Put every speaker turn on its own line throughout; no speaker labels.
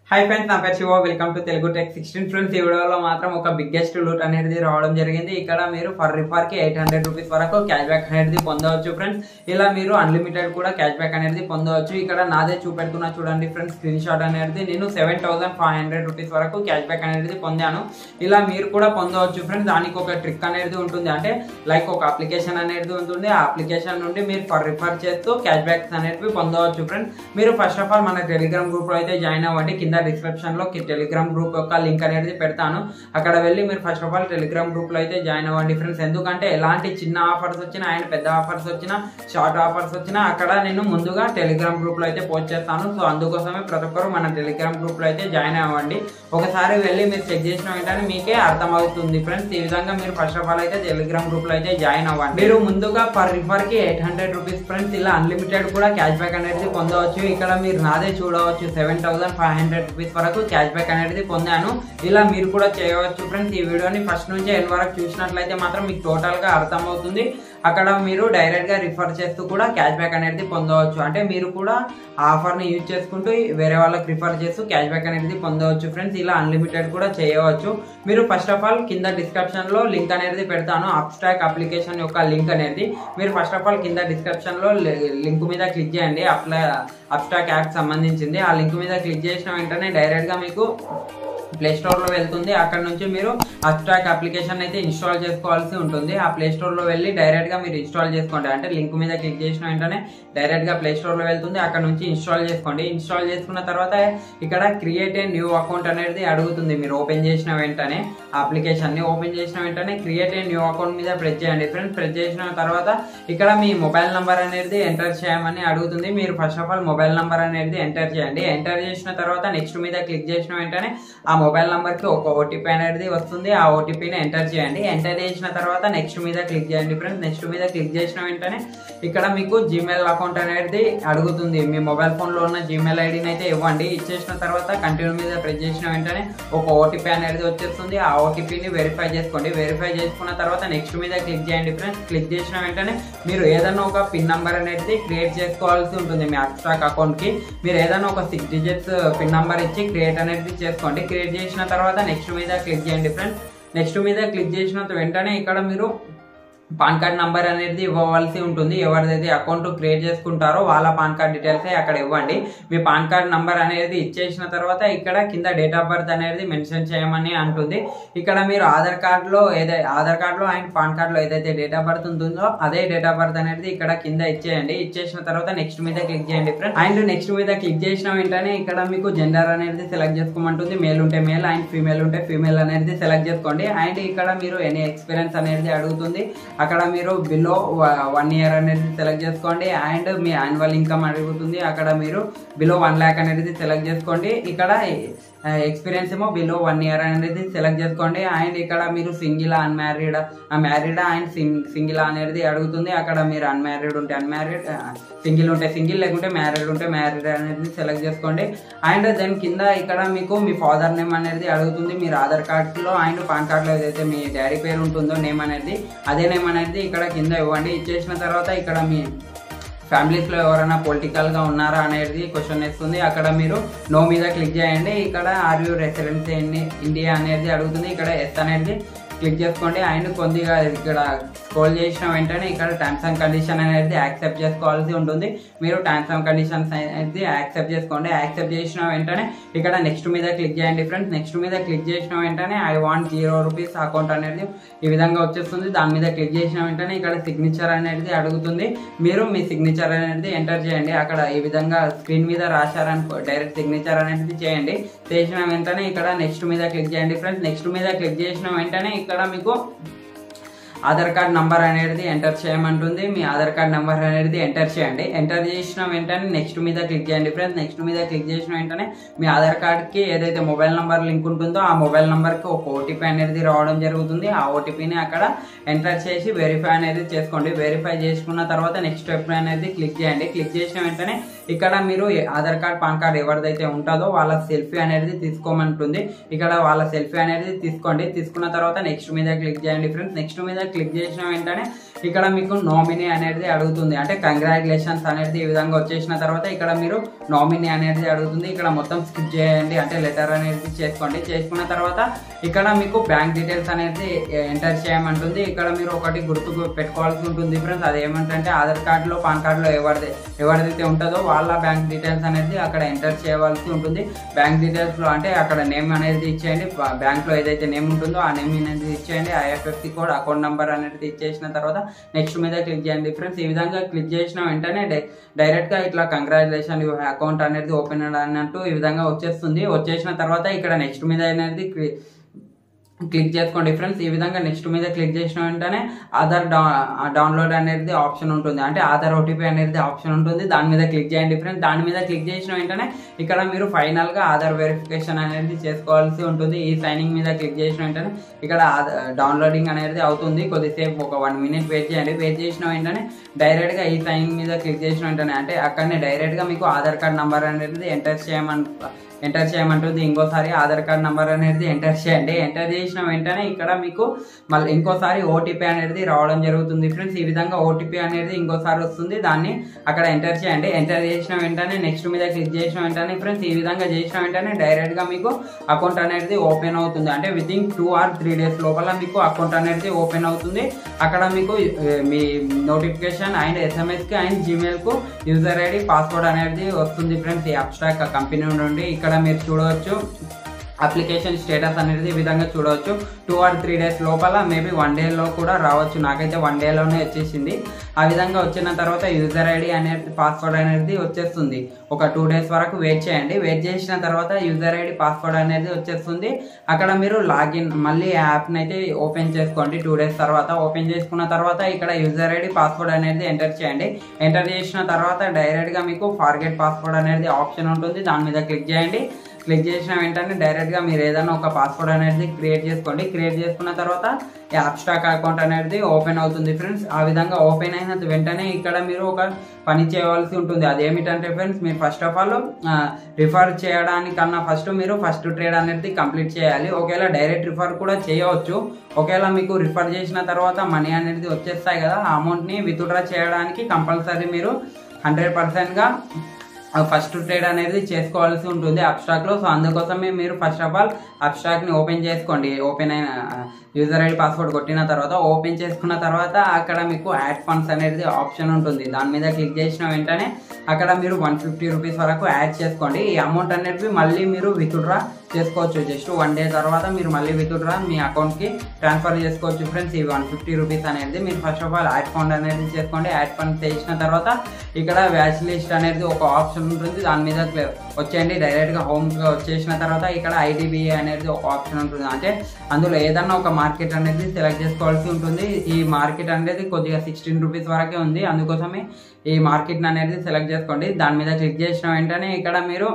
high friends నా పేరు Shiva welcome to Telugu tech sixteen friends ఈ వీడియోలో మాత్రం ఒక బిగ్గెస్ట్ లూట్ అనేది రావడం జరిగింది ఇక్కడ మీరు ఫర్ రిఫర్ కి ఎయిట్ హండ్రెడ్ రూపీస్ వరకు క్యాష్ బ్యాక్ అనేది పొందవచ్చు ఫ్రెండ్స్ ఇలా మీరు అన్లిమిటెడ్ కూడా క్యాష్ బ్యాక్ అనేది పొందవచ్చు ఇక్కడ నాదే చూపెడుతున్నా చూడండి ఫ్రెండ్స్ స్క్రీన్ షాట్ అనేది నేను seven thousand five hundred rupees వరకు క్యాష్ బ్యాక్ అనేది పొందాను ఇలా మీరు కూడా పొందవచ్చు ఫ్రెండ్స్ దానికి ఒక ట్రిక్ అనేది ఉంటుంది అంటే లైక్ ఒక అప్లికేషన్ అనేది ఉంటుంది ఆ అప్లికేషన్ నుండి మీరు ఫర్ రిఫర్ చేస్తూ క్యాష్ బ్యాక్స్ అనేవి పొందవచ్చు ఫ్రెండ్స్ మీరు ఫస్ట్ ఆఫ్ ఆల్ మన టెలిగ్రామ్ గ్రూప్ లో అయితే జాయిన్ అవ్వండి కింద డిస్క్రిప్షన్ లో టెలిగ్రామ్ గ్రూప్ యొక్క లింక్ అనేది పెడతాను అక్కడ వెళ్ళి మీరు first of all Telegram group లో అయితే జాయిన్ అవ్వండి ఫ్రెండ్స్ ఎందుకంటే ఎలాంటి చిన్న ఆఫర్స్ వచ్చినా అండ్ పెద్ద ఆఫర్స్ వచ్చినా షార్ట్ ఆఫర్స్ వచ్చినా అక్కడ నేను ముందుగా టెలిగ్రామ్ గ్రూప్ లో అయితే పోస్ట్ చేస్తాను సో అందుకోసమే ప్రతి ఒక్కరు మన టెలిగ్రామ్ గ్రూప్ లో అయితే జాయిన్ అవ్వండి ఒకసారి వెళ్ళి మీరు చెక్ చేసిన వెంటనే మీకే అర్థమవుతుంది ఫ్రెండ్స్ ఈ విధంగా మీరు ఫస్ట్ ఆఫ్ ఆల్ అయితే టెలిగ్రామ్ గ్రూప్ లో అయితే జాయిన్ అవ్వండి మీరు ముందుగా పర్ రిఫర్ కి ఎయిట్ హండ్రెడ్ రూపీస్ ఫ్రెండ్స్ ఇలా అన్లిమిటెడ్ కూడా క్యాష్ బ్యాక్ అనేది పొందవచ్చు ఇక్కడ మీరు నాదే చూడవచ్చు seven thousand five hundred rupees వరకు క్యాష్ బ్యాక్ అనేది పొందాను ఇలా మీరు కూడా చేయవచ్చు ఫ్రెండ్స్ ఈ వీడియోని ఫస్ట్ నుంచి ఎండ్ వరకు చూసినట్లయితే మాత్రం మీకు టోటల్ గా అర్థమవుతుంది అక్కడ మీరు డైరెక్ట్ గా రిఫర్ చేస్తూ కూడా క్యాష్ బ్యాక్ అనేది పొందవచ్చు అంటే మీరు కూడా ఆ ఆఫర్ ని యూజ్ చేసుకుంటూ వేరే వాళ్ళకి రిఫర్ చేస్తూ క్యాష్ బ్యాక్ అనేది పొందవచ్చు ఫ్రెండ్స్ ఇలా అన్లిమిటెడ్ కూడా చేయవచ్చు మీరు ఫస్ట్ ఆఫ్ ఆల్ కింద డిస్క్రిప్షన్ లో లింక్ అనేది పెడతాను అప్స్టాక్ అప్లికేషన్ యొక్క లింక్ అనేది మీరు ఫస్ట్ ఆఫ్ ఆల్ కింద డిస్క్రిప్షన్ లో లింక్ మీద క్లిక్ చేయండి అప్లై అప్స్టాక్ యాప్ సంబంధించింది ఆ లింక్ మీద క్లిక్ చేసిన వెంటనే డైరెక్ట్ గా మీకు ప్లే స్టోర్ లో వెళ్తుంది అక్కడ నుంచి మీరు అప్స్టాక్ అప్లికేషన్ అయితే ఇన్స్టాల్ చేసుకోవాల్సి ఉంటుంది ఆ ప్లే స్టోర్ లో వెళ్ళి డైరెక్ట్ గా మీరు ఇన్స్టాల్ చేసుకోండి అంటే లింక్ మీద క్లిక్ చేసిన వెంటనే డైరెక్ట్ గా ప్లే స్టోర్ లో వెళ్తుంది అక్కడ నుంచి ఇన్స్టాల్ చేసుకోండి ఇన్స్టాల్ చేసుకున్న తర్వాత ఇక్కడ క్రియేట్ ఏ న్యూ అకౌంట్ అనేది అడుగుతుంది మీరు ఓపెన్ చేసిన వెంటనే అప్లికేషన్ ని ఓపెన్ చేసిన వెంటనే క్రియేట్ ఏ న్యూ అకౌంట్ మీద ప్రెస్ చేయండి ఫ్రెండ్స్ ప్రెస్ చేసిన తర్వాత ఇక్కడ మీ మొబైల్ నంబర్ అనేది ఎంటర్ చేయమని అడుగుతుంది మీరు first of all mobile number అనేది ఎంటర్ చేయండి ఎంటర్ చేసిన తర్వాత నెక్స్ట్ మీద క్లిక్ చేసిన వెంటనే ఆ మొబైల్ నంబర్ కి ఒక ఓటీపీ అనేది వస్తుంది ఆ ఓటీపీని ఎంటర్ చేయండి ఎంటర్ చేసిన తర్వాత నెక్స్ట్ మీద క్లిక్ చేయండి ఫ్రెండ్స్ నెక్స్ట్ మీద క్లిక్ చేసిన వెంటనే ఇక్కడ మీకు జీమెయిల్ అకౌంట్ అనేది అడుగుతుంది మీ మొబైల్ ఫోన్ లో ఉన్న జీమెయిల్ ఐడిని అయితే ఇవ్వండి ఇచ్చేసిన తర్వాత కంటిన్యూ మీద ప్రెస్ చేసిన వెంటనే ఒక ఓటీపీ అనేది వచ్చేస్తుంది ఆ ఓటీపీని వెరిఫై చేసుకోండి వెరిఫై చేసుకున్న తర్వాత నెక్స్ట్ మీద క్లిక్ చేయండి ఫ్రెండ్స్ క్లిక్ చేసిన వెంటనే మీరు ఏదైనా ఒక పిన్ నంబర్ అనేది క్రియేట్ చేసుకోవాల్సి ఉంటుంది మీ అక్స్టాక్ అకౌంట్ కి మీరు ఏదైనా ఒక సిక్స్ డిజిట్స్ పిన్ నంబర్ ఇచ్చి క్రియేట్ అనేది చేసుకోండి క్రియేట్ చేసిన తర్వాత నెక్స్ట్ మీద క్లిక్ చేయండి ఫ్రెండ్స్ నెక్స్ట్ మీద క్లిక్ చేసిన వెంటనే ఇక్కడ మీరు పాన్ కార్డ్ నంబర్ అనేది ఇవ్వవలసి ఉంటుంది ఎవరిదైతే అకౌంట్ క్రియేట్ చేసుకుంటారో వాళ్ళ పాన్ కార్డ్ డీటెయిల్స్ అక్కడ ఇవ్వండి మీ పాన్ కార్డ్ నంబర్ అనేది ఇచ్చేసిన తర్వాత ఇక్కడ కింద డేట్ ఆఫ్ బర్త్ అనేది మెన్షన్ చేయమని అంటుంది ఇక్కడ మీరు ఆధార్ కార్డులో ఏదైతే ఆధార్ కార్డులో అండ్ పాన్ కార్డులో ఏదైతే డేట్ ఆఫ్ బర్త్ ఉంటుందో అదే డేట్ ఆఫ్ బర్త్ అనేది ఇక్కడ కింద ఇచ్చేయండి ఇచ్చేసిన తర్వాత నెక్స్ట్ మీద క్లిక్ చేయండి ఫ్రెండ్ అండ్ నెక్స్ట్ మీద క్లిక్ చేసిన వెంటనే ఇక్కడ మీకు జెండర్ అనేది సెలెక్ట్ చేసుకోమంటుంది మేల్ ఉంటే మేల్ అండ్ ఫీమేల్ ఉంటే ఫీమేల్ అనేది సెలెక్ట్ చేసుకోండి అండ్ ఇక్కడ మీరు ఎనీ ఎక్స్పీరియన్స్ అనేది అడుగుతుంది అక్కడ మీరు బిలో వన్ ఇయర్ అనేది సెలెక్ట్ చేసుకోండి అండ్ మీ యాన్యువల్ ఇన్కమ్ అడుగుతుంది అక్కడ మీరు బిలో వన్ ల్యాక్ అనేది సెలెక్ట్ చేసుకోండి ఇక్కడ ఎక్స్పీరియన్స్ ఏమో బిలో వన్ ఇయర్ అనేది సెలెక్ట్ చేసుకోండి అండ్ ఇక్కడ మీరు single unmarried married and single అనేది అడుగుతుంది అక్కడ మీరు అన్మ్యారీడ్ ఉంటే అన్మ్యారీడ్ సింగిల్ ఉంటే సింగిల్ లేకుంటే మ్యారీడ్ ఉంటే మ్యారీడ్ అనేది సెలెక్ట్ చేసుకోండి అండ్ దెన్ కింద ఇక్కడ మీకు మీ ఫాదర్ నేమ్ అనేది అడుగుతుంది మీరు ఆధార్ కార్డ్లో అండ్ పాన్ కార్డ్లో ఏదైతే మీ డాడీ పేరు ఉంటుందో నేమ్ అనేది అదే నేమ్ అనేది ఇక్కడ కింద ఇవ్వండి ఇచ్చేసిన తర్వాత ఇక్కడ మీ ఫ్యామిలీస్లో ఎవరైనా పొలిటికల్గా ఉన్నారా అనేది క్వశ్చన్ వేస్తుంది అక్కడ మీరు నో మీద క్లిక్ చేయండి ఇక్కడ ఆర్ యూ రెసిడెన్స్ ఇండియా అనేది అడుగుతుంది ఇక్కడ ఎస్ అనేది క్లిక్ చేసుకోండి అండ్ కొద్దిగా ఇక్కడ స్క్రోల్ చేసిన వెంటనే ఇక్కడ టర్మ్స్ అండ్ కండిషన్ అనేది యాక్సెప్ట్ చేసుకోవాల్సి ఉంటుంది మీరు టర్మ్స్ అండ్ కండిషన్స్ అనేది యాక్సెప్ట్ చేసుకోండి యాక్సెప్ట్ చేసిన వెంటనే ఇక్కడ నెక్స్ట్ మీద క్లిక్ చేయండి ఫ్రెండ్స్ నెక్స్ట్ మీద క్లిక్ చేసిన వెంటనే I want zero rupees account అనేది ఈ విధంగా వచ్చేస్తుంది దాని మీద క్లిక్ చేసిన వెంటనే ఇక్కడ సిగ్నేచర్ అనేది అడుగుతుంది మీరు మీ సిగ్నేచర్ అనేది ఎంటర్ చేయండి అక్కడ ఈ విధంగా స్క్రీన్ మీద రాశారనుకో డైరెక్ట్ సిగ్నేచర్ అనేది చేయండి చేసిన వెంటనే ఇక్కడ నెక్స్ట్ మీద క్లిక్ చేయండి ఫ్రెండ్స్ నెక్స్ట్ మీద క్లిక్ చేసిన వెంటనే ఇక్కడ మీకు ఆధార్ కార్డ్ నంబర్ అనేది ఎంటర్ చేయమంటుంది మీ ఆధార్ కార్డ్ నెంబర్ అనేది ఎంటర్ చేయండి ఎంటర్ చేసిన వెంటనే నెక్స్ట్ మీద క్లిక్ చేయండి ఫ్రెండ్స్ నెక్స్ట్ మీద క్లిక్ చేసిన వెంటనే మీ ఆధార్ కార్డ్కి ఏదైతే మొబైల్ నెంబర్ లింక్ ఉంటుందో ఆ మొబైల్ నెంబర్కి ఒక ఓటీపీ అనేది రావడం జరుగుతుంది ఆ ఓటీపీని అక్కడ ఎంటర్ చేసి వెరిఫై అనేది చేసుకోండి వెరిఫై చేసుకున్న తర్వాత నెక్స్ట్ స్టెప్ అనేది క్లిక్ చేయండి క్లిక్ చేసిన వెంటనే ఇక్కడ మీరు a- Aadhaar card PAN card ఎవరిదైతే ఉంటుందో వాళ్ళ సెల్ఫీ అనేది తీసుకోమంటుంది ఇక్కడ వాళ్ళ సెల్ఫీ అనేది తీసుకోండి తీసుకున్న తర్వాత నెక్స్ట్ మీద క్లిక్ చేయండి ఫ్రెండ్స్ నెక్స్ట్ మీద క్లిక్ చేసిన వెంటనే ఇక్కడ మీకు నామినీ అనేది అడుగుతుంది అంటే కంగ్రాచులేషన్స్ అనేది ఈ విధంగా వచ్చేసిన తర్వాత ఇక్కడ మీరు నామినీ అనేది అడుగుతుంది ఇక్కడ మొత్తం స్కిప్ చేయండి అంటే లెటర్ అనేది చేసుకోండి చేసుకున్న తర్వాత ఇక్కడ మీకు బ్యాంక్ డీటెయిల్స్ అనేది ఎంటర్ చేయమంటుంది ఇక్కడ మీరు ఒకటి గుర్తు పెట్టుకోవాల్సి ఉంటుంది ఫ్రెండ్స్ అది ఏమంటే ఆధార్ కార్డులో పాన్ కార్డులో ఎవరిది ఎవరిదైతే ఉంటుందో వాళ్ళ బ్యాంక్ డీటెయిల్స్ అనేది అక్కడ ఎంటర్ చేయవలసి ఉంటుంది బ్యాంక్ డీటెయిల్స్ లో అంటే అక్కడ నేమ్ అనేది ఇచ్చేయండి బ్యాంక్ లో ఏదైతే నేమ్ ఉంటుందో ఆ నేమ్ అనేది ఇచ్చేయండి ఐఎఫ్ఎస్సి కోడ్ అకౌంట్ నెంబర్ అనేది ఇచ్చేసిన తర్వాత నెక్స్ట్ మీద క్లిక్ చేయండి ఫ్రెండ్స్ ఈ విధంగా క్లిక్ చేసిన వెంటనే డైరెక్ట్ గా ఇట్లా కంగ్రాచులేషన్ అకౌంట్ అనేది ఓపెన్ అన్నట్టు ఈ విధంగా వచ్చేస్తుంది వచ్చేసిన తర్వాత ఇక్కడ నెక్స్ట్ మీద అనేది క్లి- క్లిక్ చేసుకోండి ఫ్రెండ్స్ ఈ విధంగా నెక్స్ట్ మీద క్లిక్ చేసిన వెంటనే ఆధార్ డౌన్లోడ్ అనేది ఆప్షన్ ఉంటుంది అంటే ఆధార్ ఓటీపీ అనేది ఆప్షన్ ఉంటుంది దాని మీద క్లిక్ చేయండి ఫ్రెండ్స్ దాని మీద క్లిక్ చేసిన వెంటనే ఇక్కడ మీరు ఫైనల్ గా ఆధార్ వెరిఫికేషన్ అనేది చేసుకోవాల్సి ఉంటుంది ఈ సైనింగ్ మీద క్లిక్ చేసిన వెంటనే ఇక్కడ డౌన్లోడింగ్ అనేది అవుతుంది కొద్దిసేపు ఒక వన్ మినిట్ వెయిట్ చేయండి వెయిట్ చేసిన వెంటనే డైరెక్ట్ గా ఈ సైనింగ్ మీద క్లిక్ చేసిన వెంటనే అంటే అక్కడనే డైరెక్ట్ గా మీకు ఆధార్ కార్డ్ నంబర్ అనేది ఎంటర్ చేయమని ఎంటర్ చేయమంటుంది ఇంకోసారి ఆధార్ కార్డ్ నెంబర్ అనేది ఎంటర్ చేయండి ఎంటర్ చేసిన వెంటనే ఇక్కడ మీకు మళ్ళీ ఇంకోసారి ఓటీపీ అనేది రావడం జరుగుతుంది ఫ్రెండ్స్ ఈ విధంగా ఓటీపీ అనేది ఇంకోసారి వస్తుంది దాన్ని అక్కడ ఎంటర్ చేయండి ఎంటర్ చేసిన వెంటనే నెక్స్ట్ మీద క్లిక్ చేసిన వెంటనే ఫ్రెండ్స్ ఈ విధంగా చేసిన వెంటనే డైరెక్ట్ గా మీకు అకౌంట్ అనేది ఓపెన్ అవుతుంది అంటే within two or three days లోపల మీకు అకౌంట్ అనేది ఓపెన్ అవుతుంది అక్కడ మీకు ఏ, మీ నోటిఫికేషన్ అండ్ ఎస్ఎంఎస్ కి అండ్ జీమెయిల్ కు యూజర్ ఐడి పాస్వర్డ్ అనేది వస్తుంది ఫ్రెండ్స్ ఈ అబ్స్ట్రాక్ కంపెనీ నుండి ఇక్కడ మీరు చూడవచ్చు అప్లికేషన్ స్టేటస్ అనేది ఈ విధంగా చూడవచ్చు టూ ఆర్ త్రీ డేస్ లోపల మేబీ వన్ డేలో కూడా రావచ్చు నాకైతే వన్ డేలోనే వచ్చేసింది ఆ విధంగా వచ్చిన తర్వాత యూజర్ ఐడి అనేది పాస్వర్డ్ అనేది వచ్చేస్తుంది ఒక టూ డేస్ వరకు వెయిట్ చేయండి వెయిట్ చేసిన తర్వాత యూజర్ ఐడి పాస్వర్డ్ అనేది వచ్చేస్తుంది అక్కడ మీరు లాగిన్ మళ్ళీ యాప్ని అయితే ఓపెన్ చేసుకోండి టూ డేస్ తర్వాత ఓపెన్ చేసుకున్న తర్వాత ఇక్కడ యూజర్ ఐడి పాస్వర్డ్ అనేది ఎంటర్ చేయండి ఎంటర్ చేసిన తర్వాత డైరెక్ట్గా మీకు ఫార్గెట్ పాస్వర్డ్ అనేది ఆప్షన్ ఉంటుంది దాని మీద క్లిక్ చేయండి క్లిక్ చేసిన వెంటనే డైరెక్ట్ గా మీరు ఏదైనా ఒక పాస్వర్డ్ అనేది క్రియేట్ చేసుకోండి క్రియేట్ చేసుకున్న తర్వాత ఈ అబ్స్టాక్ అకౌంట్ అనేది ఓపెన్ అవుతుంది ఫ్రెండ్స్ ఆ విధంగా ఓపెన్ అయిన వెంటనే ఇక్కడ మీరు ఒక పని చేయవలసి ఉంటుంది అది ఏమిటంటే ఫ్రెండ్స్ మీరు ఫస్ట్ ఆఫ్ ఆల్ రిఫర్ చేయడానికన్నా ఫస్ట్ మీరు ఫస్ట్ ట్రేడ్ అనేది కంప్లీట్ చేయాలి ఒకవేళ డైరెక్ట్ రిఫర్ కూడా చేయవచ్చు ఒకవేళ మీకు రిఫర్ చేసిన తర్వాత మనీ అనేది వచ్చేస్తాయి కదా ఆ అమౌంట్ని విత్డ్రా చేయడానికి కంపల్సరీ మీరు హండ్రెడ్ పర్సెంట్గా ఫస్ట్ ట్రేడ్ అనేది చేసుకోవాల్సి ఉంటుంది అబ్స్ట్రాక్ లో సో అందుకోసమే మీరు ఫస్ట్ ఆఫ్ ఆల్ అబ్స్ట్రాక్ ని ఓపెన్ చేసుకోండి ఓపెన్ అయిన యూజర్ ఐడి పాస్వర్డ్ కొట్టిన తర్వాత ఓపెన్ చేసుకున్న తర్వాత అక్కడ మీకు యాడ్ ఫండ్స్ అనేది ఆప్షన్ ఉంటుంది దాని మీద క్లిక్ చేసిన వెంటనే అక్కడ మీరు వన్ ఫిఫ్టీ రూపీస్ వరకు యాడ్ చేసుకోండి ఈ అమౌంట్ అనేది మళ్ళీ మీరు విత్డ్రా చేసుకోవచ్చు జస్ట్ వన్ డే తర్వాత మీరు మళ్ళీ విత్డ్రా మీ అకౌంట్ కి ట్రాన్స్ఫర్ చేసుకోవచ్చు ఫ్రెండ్స్ ఈ వన్ ఫిఫ్టీ రూపీస్ అనేది మీరు first of all add fund అనేది చేసుకోండి యాడ్ ఫండ్ చేసిన తర్వాత ఇక్కడ వ్యాచ్ లిస్ట్ అనేది ఒక ఆప్షన్ ఉంటుంది దాని మీద క్లి- వచ్చేయండి డైరెక్ట్ గా హోమ్ గా వచ్చేసిన తర్వాత ఇక్కడ ఐడిబిఐ అనేది ఒక ఆప్షన్ ఉంటుంది అంటే అందులో ఏదన్నా ఒక మార్కెట్ అనేది సెలెక్ట్ చేసుకోవాల్సి ఉంటుంది ఈ మార్కెట్ అనేది కొద్దిగా సిక్స్టీన్ రూపీస్ వరకే ఉంది అందుకోసమే ఈ మార్కెట్ అనేది సెలెక్ట్ చేసుకోండి దాని మీద క్లిక్ చేసిన వెంటనే ఇక్కడ మీరు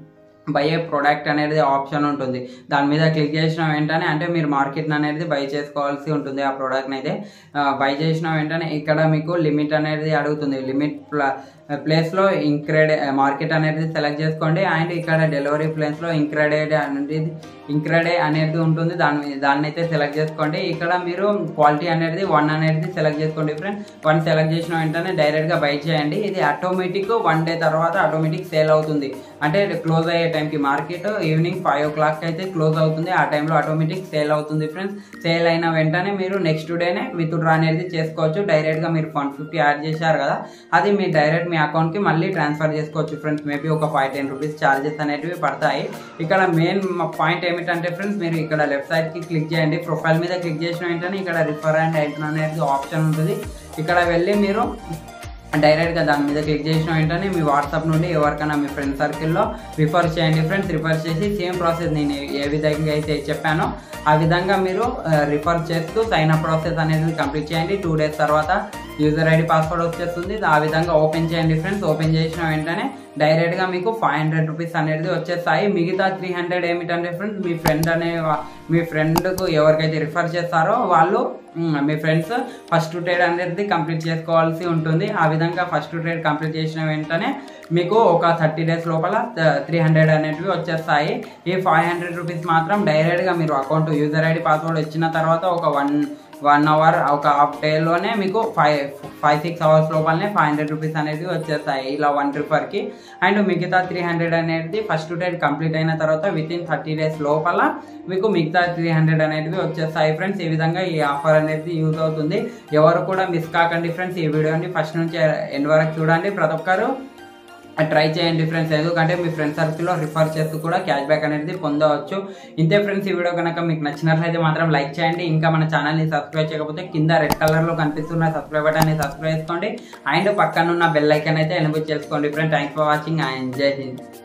బై ఏ ప్రోడక్ట్ అనేది ఆప్షన్ ఉంటుంది దాని మీద క్లిక్ చేసిన వెంటనే అంటే మీరు మార్కెట్ అనేది బై చేసుకోవాల్సి ఉంటుంది ఆ ప్రోడక్ట్ అయితే బై చేసిన వెంటనే ఇక్కడ మీకు లిమిట్ అనేది అడుగుతుంది లిమిట్ ప్లేస్ లో ఇంక్రెడ్ మార్కెట్ అనేది సెలెక్ట్ చేసుకోండి అండ్ ఇక్కడ డెలివరీ ప్లేస్ లో ఇంక్రెడెడ్ అనేది ఇంక్రెడే అనేది ఉంటుంది దాని దాన్ని అయితే సెలెక్ట్ చేసుకోండి ఇక్కడ మీరు క్వాలిటీ అనేది వన్ అనేది సెలెక్ట్ చేసుకోండి ఫ్రెండ్ వన్ సెలెక్ట్ చేసిన వెంటనే డైరెక్ట్ గా బై చేయండి ఇది ఆటోమేటిక్ వన్ డే తర్వాత ఆటోమేటిక్ సేల్ అవుతుంది అంటే క్లోజ్ అయ్యే టైంకి market evening five o'clock అయితే క్లోజ్ అవుతుంది ఆ టైంలో ఆటోమేటిక్ సేల్ అవుతుంది ఫ్రెండ్స్ సేల్ అయిన వెంటనే మీరు నెక్స్ట్ డేనే విత్ డ్రా అనేది చేసుకోవచ్చు డైరెక్ట్ గా మీరు వన్ ఫిఫ్టీ యాడ్ చేశారు కదా అది మీ డైరెక్ట్ మీ అకౌంట్ కి మళ్ళీ ట్రాన్స్ఫర్ చేసుకోవచ్చు ఫ్రెండ్స్ మేబీ ఒక ఫైవ్ టెన్ రూపీస్ చార్జెస్ అనేటివి పడతాయి ఇక్కడ మెయిన్ పాయింట్ ఏమిటంటే ఫ్రెండ్స్ మీరు ఇక్కడ లెఫ్ట్ సైడ్ కి క్లిక్ చేయండి ప్రొఫైల్ మీద క్లిక్ చేసిన వెంటనే ఇక్కడ రిఫర్ అండ్ ఐటన్ అనేది ఆప్షన్ ఉంటుంది ఇక్కడ వెళ్ళి మీరు డైరెక్ట్గా దాని మీద క్లిక్ చేసిన వెంటనే మీ వాట్సాప్ నుండి ఎవరికైనా మీ ఫ్రెండ్ సర్కిల్లో రిఫర్ చేయండి ఫ్రెండ్స్ రిఫర్ చేసి సేమ్ ప్రాసెస్ నేను ఏ విధంగా అయితే చెప్పానో ఆ విధంగా మీరు రిఫర్ చేస్తూ సైన్ అప్ ప్రాసెస్ అనేది కంప్లీట్ చేయండి టూ డేస్ తర్వాత యూజర్ ఐడి పాస్వర్డ్ వచ్చేస్తుంది ఆ విధంగా ఓపెన్ చేయండి ఫ్రెండ్స్ ఓపెన్ చేసిన వెంటనే డైరెక్ట్ గా మీకు ఫైవ్ హండ్రెడ్ రూపీస్ అనేది వచ్చేస్తాయి మిగతా త్రీ హండ్రెడ్ ఏమిటంటే ఫ్రెండ్స్ మీ ఫ్రెండ్ అనే వా- మీ ఫ్రెండ్ కు ఎవరికైతే రిఫర్ చేస్తారో వాళ్ళు మ్, మీ ఫ్రెండ్స్ ఫస్ట్ ట్రేడ్ అనేది కంప్లీట్ చేసుకోవాల్సి ఉంటుంది ఆ విధంగా ఫస్ట్ ట్రేడ్ కంప్లీట్ చేసిన వెంటనే మీకు ఒక థర్టీ డేస్ లోపల త్రీ హండ్రెడ్ అనేటివి వచ్చేస్తాయి ఈ ఫైవ్ హండ్రెడ్ రూపీస్ మాత్రం డైరెక్ట్ గా మీరు అకౌంట్ యూజర్ ఐడి పాస్వర్డ్ ఇచ్చిన తర్వాత ఒక వన్ వన్ అవర్ ఒక హాఫ్ డేలోనే మీకు ఫైవ్ ఫైవ్ సిక్స్ అవర్స్ లోపలనే ఫైవ్ హండ్రెడ్ రూపీస్ అనేది వచ్చేస్తాయి ఇలా వన్ కి అండ్ మిగతా త్రీ హండ్రెడ్ అనేది ఫస్ట్ డేట్ కంప్లీట్ అయిన తర్వాత విత్ ఇన్ థర్టీ డేస్ లోపల మీకు మిగతా త్రీ హండ్రెడ్ అనేటివి వచ్చేస్తాయి ఫ్రెండ్స్ ఈ విధంగా ఈ ఆఫర్ అనేది యూజ్ అవుతుంది ఎవరు కూడా మిస్ కాకండి ఫ్రెండ్స్ ఈ వీడియోని ఫస్ట్ నుంచి ఎండ్ వరకు చూడండి ప్రతి ఒక్కరు ట్రై చేయండి ఫ్రెండ్స్ ఎందుకంటే మీ ఫ్రెండ్ సర్కిల్లో రిఫర్ చేస్తూ కూడా క్యాష్ బ్యాక్ అనేది పొందవచ్చు ఇంతే ఫ్రెండ్స్ ఈ వీడియో కనుక మీకు నచ్చినట్లయితే మాత్రం లైక్ చేయండి ఇంకా మన ఛానల్ని సబ్స్క్రైబ్ చేయకపోతే కింద రెడ్ కలర్లో కనిపిస్తున్న సబ్స్క్రైబ్ బటన్ని సబ్స్క్రైబ్ చేసుకోండి అండ్ పక్కనున్న బెల్ ఐకాన్ అయితే ఎనబుల్ చేసుకోండి friend thanks for watching and Jai Hind